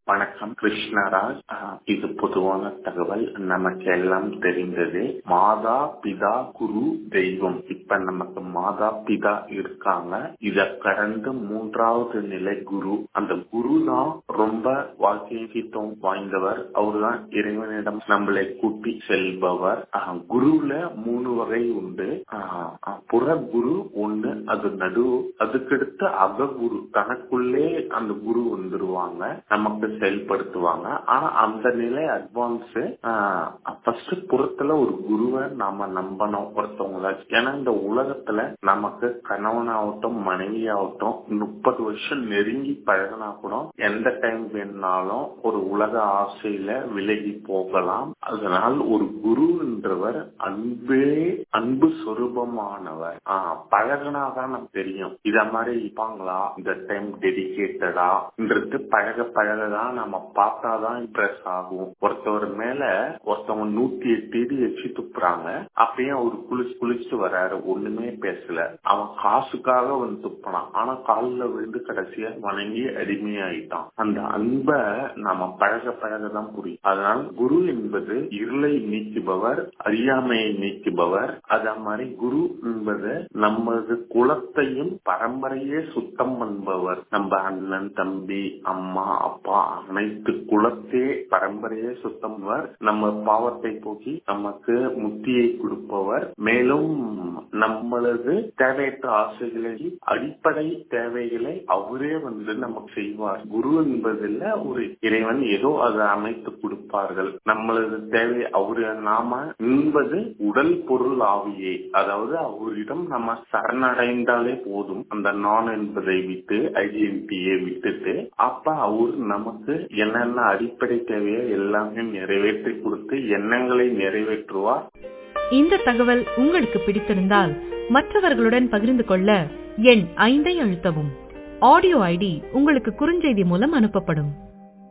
வணக்கம் கிருஷ்ணராஜ் ஆஹ் இது பொதுவான தகவல் நமக்கு எல்லாம் தெரிந்தது மாதா பிதா குரு தெய்வம் இப்ப நமக்கு மாதா பிதா இருக்காங்க இத கடந்து மூன்றாவது நிலை குரு அந்த குரு தான் ரொம்ப வாக்கியம் வாய்ந்தவர் அவர்தான் இறைவனிடம் நம்மளை கூட்டி செல்பவர் ஆஹ் குருல மூணு வகை உண்டு ஆஹ் புற குரு ஒண்ணு அது நடு அதுக்கடுத்து அககுரு தனக்குள்ளே அந்த குரு வந்துருவாங்க நமக்கு செயல்படுத்துவாங்க ஆனா அந்த நிலை அட்வான்ஸ் ஃபர்ஸ்ட் புறத்துல ஒரு குருவை நாம நம்பணும் ஒருத்தவங்கள ஏன்னா இந்த உலகத்துல நமக்கு கணவனாகட்டும் மனைவி ஆகட்டும் முப்பது வருஷம் நெருங்கி பழகினா கூட எந்த டைம் வேணாலும் ஒரு உலக ஆசையில விலகி போகலாம் அதனால் ஒரு குருன்றவர் அன்பே அன்பு சொரூபமானவர் ஆஹ் பழகினாதான் நமக்கு தெரியும் இத மாதிரி இருப்பாங்களா இந்த டைம் டெடிக்கேட்டடான்றது பழக பழகதான் நம்ம பார்த்தாதான் இம்ப்ரெஸ் ஆகும் ஒருத்தவர் மேல ஒருத்தவங்க நூத்தி எட்டு இடி வச்சு துப்புறாங்க அப்பயும் அவர் குளிச்சு குளிச்சுட்டு வர்றாரு ஒண்ணுமே பேசல அவன் காசுக்காக வந்து துப்பினான் ஆனா காலில் விழுந்து கடைசியா வணங்கி அடிமையாயிட்டான் அந்த அன்பை நம்ம பழக பழகதான் புரியும் அதனால குரு என்பது இருளை நீக்குபவர் அறியாமையை நீக்குபவர் அதே மாதிரி குரு என்பது நமது குலத்தையும் பரம்பரையே சுத்தம் பண்ணுபவர் நம்ம அண்ணன் தம்பி அம்மா அப்பா அனைத்து குலத்தே பரம்பரையே சுத்தம் நம்ம பாவத்தை போக்கி நமக்கு முத்தியை கொடுப்பவர் மேலும் நம்மளது தேவையற்ற ஆசைகளை அடிப்படை தேவைகளை அவரே வந்து நமக்கு செய்வார் குரு என்பதில் ஒரு இறைவன் ஏதோ அதை அமைத்து கொடுப்பார்கள் நம்மளது தேவை அவரு நாம என்பது உடல் பொருள் ஆவியே அதாவது அவரிடம் நம்ம சரணடைந்தாலே போதும் அந்த நான் என்பதை விட்டு ஐடென்டிட்டியை விட்டுட்டு அப்ப அவர் நமக்கு என்னென்ன அடிப்படை தேவையோ எல்லாமே நிறைவேற்றி கொடுத்து எண்ணங்களை நிறைவேற்றுவார் இந்த தகவல் உங்களுக்கு பிடித்திருந்தால் மற்றவர்களுடன் பகிர்ந்து கொள்ள எண் ஐந்தை அழுத்தவும் ஆடியோ ஐடி உங்களுக்கு குறுஞ்செய்தி மூலம் அனுப்பப்படும்